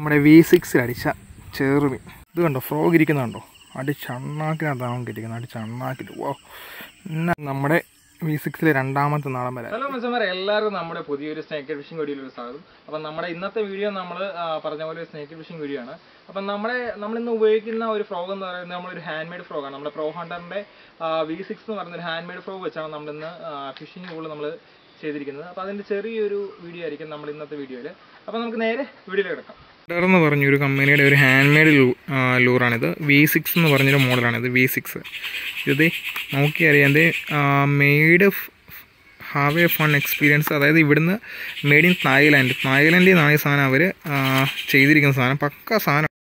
നമ്മുടെ വി സിക്സിൽ അടിച്ച ചെറുമീൻ ഇത് കണ്ടോ ഫ്രോഗ് ഇരിക്കുന്നത് കണ്ടോ അടിച്ചണ്ണാക്കിനകത്താണ് നമുക്ക് ഇരിക്കുന്നത് അടിച്ചണ്ണാക്കിൽ ഓ പിന്നെ നമ്മുടെ വി സിക്സിലെ രണ്ടാമത്തെ നാളം വരെ ഹലോ മച്ചന്മാരെ എല്ലാവർക്കും നമ്മുടെ പുതിയൊരു സ്നേക്ക് ഫിഷിംഗ് വീഡിയോയിലേക്ക് സ്വാഗതം അപ്പം നമ്മുടെ ഇന്നത്തെ വീഡിയോ നമ്മൾ പറഞ്ഞ പോലെ സ്നേക്ക് ഫിഷിംഗ് വീഡിയോ ആണ് അപ്പം നമ്മുടെ നമ്മൾ ഇന്ന് ഉപയോഗിക്കുന്ന ഒരു ഫ്രോഗ് എന്ന് പറയുന്നത് നമ്മളൊരു ഹാൻഡ് മെയ്ഡ് ഫ്രോഗാണ് നമ്മുടെ പ്രോ ഹണ്ടറിന്റെ വി സിക്സ് എന്ന് പറയുന്ന ഒരു ഹാൻഡ് മെയ്ഡ് ഫ്രോഗ് വെച്ചാണ് നമ്മൾ ഇന്ന് ഫിഷിംഗ് കൂടുതൽ നമ്മൾ ചെയ്തിരിക്കുന്നത് അപ്പോൾ അതിന്റെ ചെറിയൊരു വീഡിയോ ആയിരിക്കും നമ്മൾ ഇന്നത്തെ വീഡിയോയിൽ അപ്പോൾ നമുക്ക് നേരെ വീഡിയോയിൽ കിടക്കാം എന്ന് പറഞ്ഞ ഒരു കമ്പനിയുടെ ഒരു ഹാൻഡ് മെയ്ഡ് ലൂറാണിത് വി സിക്സ് എന്ന് പറഞ്ഞൊരു മോഡലാണിത് വി സിക്സ് ഇത് നോക്കിയറിയാം ഇത് made have a fun experience അതായത് ഇവിടുന്ന് മെയ്ഡ് ഇൻ തായ്ലാൻഡ് തായ്ലാൻഡിൽ നിന്നാണ് ഈ സാധനം അവർ ചെയ്തിരിക്കുന്ന സാധനം പക്ക സാധനം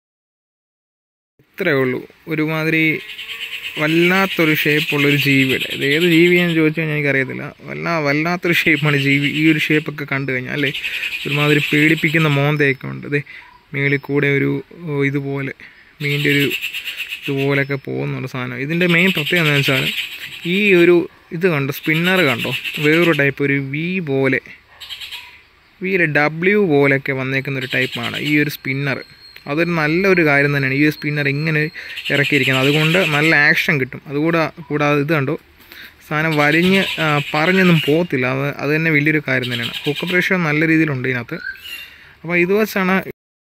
ഇത്രയേ ഉള്ളൂ ഒരുമാതിരി വല്ലാത്തൊരു ഷേപ്പുള്ളൊരു ജീവിയുടെ ഇത് ഏത് ജീവിയാന്ന് ചോദിച്ചു കഴിഞ്ഞാൽ എനിക്കറിയത്തില്ല വല്ലാ വല്ലാത്തൊരു ഷേപ്പാണ് ജീവി ഈ ഒരു ഷേപ്പൊക്കെ കണ്ടു കഴിഞ്ഞാൽ അല്ലേ ഒരുമാതിരി പേടിപ്പിക്കുന്ന മോന്തയൊക്കെ ഉണ്ട് ഇതേ മേളിൽ കൂടെ ഒരു ഓ, ഇതുപോലെ മീനിൻ്റെ ഒരു ഇതുപോലെയൊക്കെ പോകുന്നുണ്ട് സാധനം ഇതിൻ്റെ മെയിൻ പ്രത്യേകത എന്താണെന്ന് വെച്ചാൽ ഈ ഒരു ഇത് കണ്ടോ സ്പിന്നർ കണ്ടോ വേറൊരു ടൈപ്പ് ഒരു വി പോലെ വിയിലെ ഡബ്ല്യു പോലെയൊക്കെ വന്നേക്കുന്ന ഒരു ടൈപ്പാണ് ഈ ഒരു സ്പിന്നർ അതൊരു നല്ലൊരു കാര്യം തന്നെയാണ് ഈ ഒരു സ്പിന്നർ ഇങ്ങനെ ഇറക്കിയിരിക്കുന്നത് അതുകൊണ്ട് നല്ല ആക്ഷൻ കിട്ടും അതുകൂടെ കൂടാതെ ഇത് കണ്ടോ സാധനം വലിഞ്ഞ് ആ, പറഞ്ഞൊന്നും പോകത്തില്ല അത് അത് തന്നെ വലിയൊരു കാര്യം തന്നെയാണ് ഹുക്കപ്പ് റേഷ്യോ നല്ല രീതിയിലുണ്ട് ഇതിനകത്ത് അപ്പോൾ ഇത് വെച്ചാണ്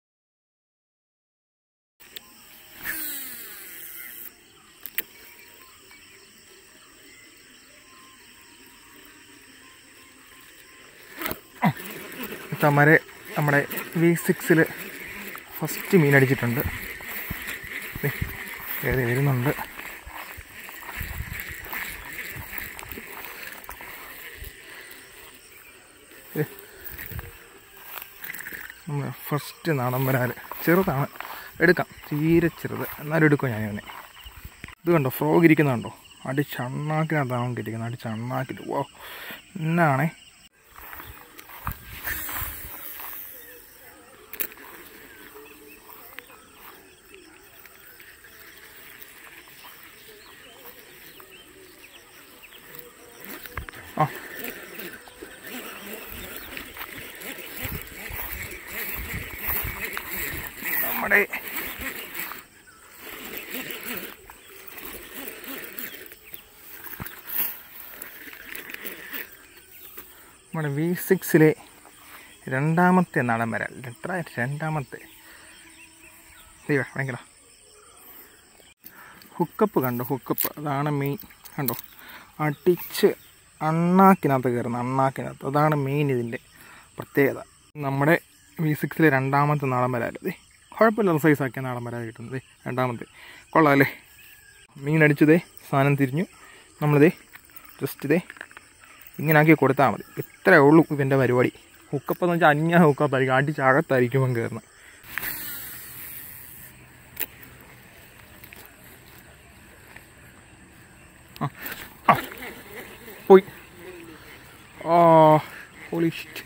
തമരെ നമ്മുടെ വി സിക്സിൽ ഫസ്റ്റ് മീൻ അടിച്ചിട്ടുണ്ട് ദേ, കയറി വരുന്നുണ്ട് ദേ, നമ്മുടെ ഫസ്റ്റ് നാടൻ വരാൽ ചെറുതാണ് എടുക്കാം തീരെ ചെറുത് എന്നാലും എടുക്കും ഞാൻ ഇവനെ ഇത് കണ്ടോ ഫ്രോഗ് ഇരിക്കുന്നത് കണ്ടോ അടിച്ചണ്ണാക്കിനകത്താണ് നമുക്ക് ഇരിക്കുന്നത് അടിച്ചണ്ണാക്കിൽ ഓ എന്നാണേ ആ നമ്മുടെ നമ്മുടെ വി സിക്സിലെ രണ്ടാമത്തെ നാടൻ വരാൽ എത്ര രണ്ടാമത്തെ ദൈവ ഭയങ്കര ഹുക്കപ്പ് കണ്ടോ ഹുക്കപ്പ് അതാണ് മെയിൻ കണ്ടോ അടിച്ച് അണ്ണാക്കിനകത്ത് കയറുന്ന അണ്ണാക്കിനകത്ത് അതാണ് മെയിൻ ഇതിൻ്റെ പ്രത്യേകത നമ്മുടെ വി സിക്സിലെ രണ്ടാമത്തെ നാടൻ വരാൽ ദേ കുഴപ്പമില്ലാത്ത സൈസാക്കിയ നാടൻ വരാൽ കിട്ടുന്നത് രണ്ടാമത്തെ കൊള്ളാം അല്ലേ മീൻ അടിച്ചതേ സാധനം തിരിഞ്ഞു നമ്മളിതേ ജസ്റ്റ് ഇതേ ഇങ്ങനെ ആക്കി കൊടുത്താൽ മതി ഇത്രയേ ഉള്ളൂ ഇവൻ്റെ പരിപാടി ഹുക്കപ്പ് എന്ന് വെച്ചാൽ അന്യ ഹുക്കപ്പായിരിക്കും അടിച്ചകത്തായിരിക്കും ഇവൻ കയറുന്നത് ആ ആ പോയി ആ ഹോളി ഷിറ്റ്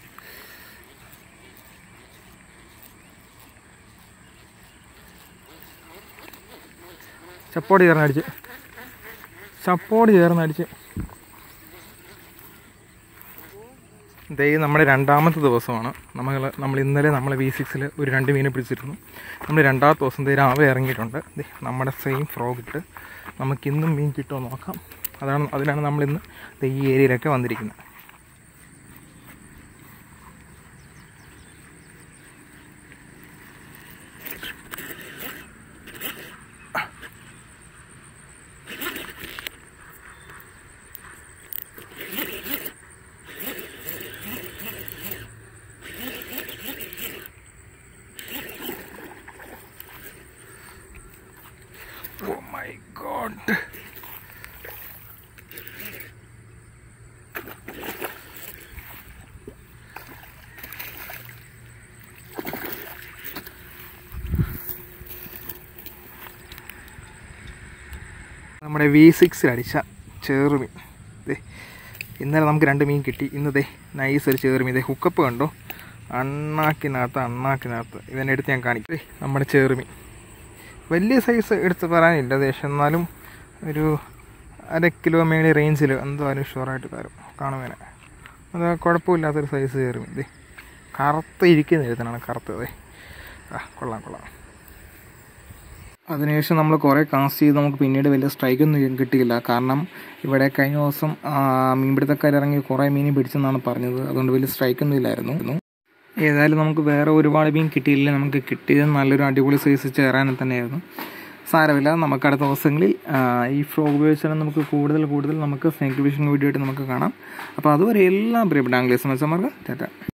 ചപ്പോട് ചേർന്നടിച്ച് ചപ്പോട് ചേർന്നടിച്ച് ദേ നമ്മുടെ രണ്ടാമത്തെ ദിവസമാണ് നമ്മൾ നമ്മൾ ഇന്നലെ നമ്മൾ വി സിക്സിൽ ഒരു രണ്ട് മീനെ പിടിച്ചിരുന്നു നമ്മൾ രണ്ടാമത്തെ ദിവസം ദേ രാവിലെ ഇറങ്ങിയിട്ടുണ്ട് ദേ നമ്മുടെ സെയിം ഫ്രോഗ് ഇട്ട് നമുക്ക് ഇന്നും മീൻ കിട്ടുമോ നോക്കാം അതാണ് അതിലാണ് നമ്മളിന്ന് ദേ ഈ ഏരിയയിലൊക്കെ വന്നിരിക്കുന്നത് ഓ മൈ ഗോഡ് നമ്മുടെ വി സിക്സിൽ അടിച്ച ചേറുമീൻ ദേ ഇന്നലെ നമുക്ക് രണ്ട് മീൻ കിട്ടി ഇന്ന് ദേ നൈസ് ഒരു ചേറുമീൻ ദേ ഹുക്കപ്പ് കണ്ടോ അണ്ണാക്കിനകത്ത് അണ്ണാക്കിനകത്ത് ഇവനെ എടുത്ത് ഞാൻ കാണിക്കും ദേ നമ്മുടെ ചേറുമീൻ വലിയ സൈസ് എടുത്ത് പറയാനില്ല ദേശം എന്നാലും ഒരു അര കിലോ മേളി റേഞ്ചിൽ എന്തായാലും ഷുവറായിട്ട് തരും കാണുവേനെ അത് കുഴപ്പമില്ലാത്തൊരു സൈസ് കയറി ഇതേ കറുത്ത ഇരിക്കുന്ന എഴുതനാണ് കറുത്തത് ആ കൊള്ളാം കൊള്ളാം അതിനുശേഷം നമ്മൾ കുറേ കാസ്റ്റ് ചെയ്ത് നമുക്ക് പിന്നീട് വലിയ സ്ട്രൈക്കൊന്നും കിട്ടിയില്ല കാരണം ഇവിടെ കഴിഞ്ഞ ദിവസം ആ, മീൻപിടുത്തക്കാർ ഇറങ്ങി കുറേ മീൻ പിടിച്ചെന്നാണ് പറഞ്ഞത് അതുകൊണ്ട് വലിയ സ്ട്രൈക്കൊന്നും ഇല്ലായിരുന്നു ഏതായാലും നമുക്ക് വേറെ ഒരുപാട് മീൻ കിട്ടിയില്ല നമുക്ക് കിട്ടിയത് നല്ലൊരു അടിപൊളി സൈസ് ചേരാൻ തന്നെയായിരുന്നു സാരമില്ല നമുക്ക് അടുത്ത ദിവസങ്ങളിൽ ആ, ഈ ഫ്രോഗ് ഉപയോഗിച്ചാൽ നമുക്ക് കൂടുതൽ കൂടുതൽ നമുക്ക് സ്നേക്ക് ഫിഷിംഗ് വീഡിയോ ആയിട്ട് നമുക്ക് കാണാം അപ്പോൾ അതുവരെ എല്ലാം പ്രിയപ്പെട്ട ആംഗ്ലേസ് മത്സരമാർക്ക് ടാറ്റ